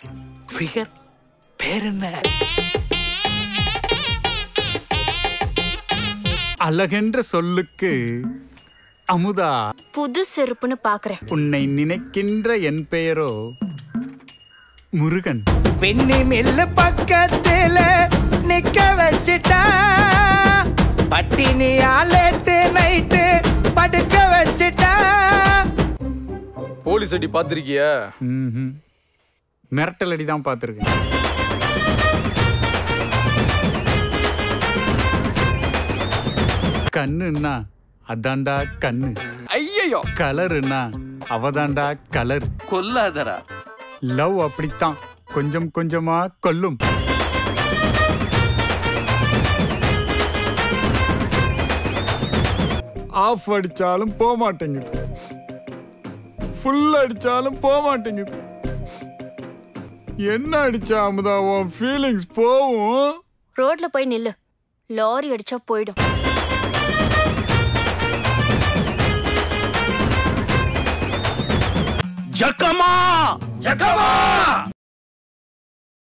Figure பேர் என்ன அழகென்ற சொல்லுக்கு அமுதா புது செருப்புன்னு பாக்குறேன் உன்னை நினைக்கின்ற என் பெயரோ முருகன் பெண்ணி மில்லு பக்கத்துல நிக்க வச்சுட்டா பட்டினியாலேட்டு நைட்டு படுக்க வச்சுட்டா போலீஸ் அடி பார்த்திருக்கியா ம்ஹும். மிரட்டல் அடி தான் பார்த்துருக்கேன் கண்ணுன்னா அதான்டா கண்ணு ஐயோ கலருன்னா அவதான்டா கலர் கொல்லாதரா லவ் அப்படித்தான் கொஞ்சம் கொஞ்சமா கொல்லும் ஆஃப் அடிச்சாலும் போக மாட்டேங்குது ஃபுல் அடிச்சாலும் போக மாட்டேங்குது என்ன அடிச்சா அமுதா உன் ஃபீலிங்ஸ் போவும் ரோட்ல போய் நில்லு லாரி அடிச்சா போயிடும் ஜக்கமா ஜக்கமா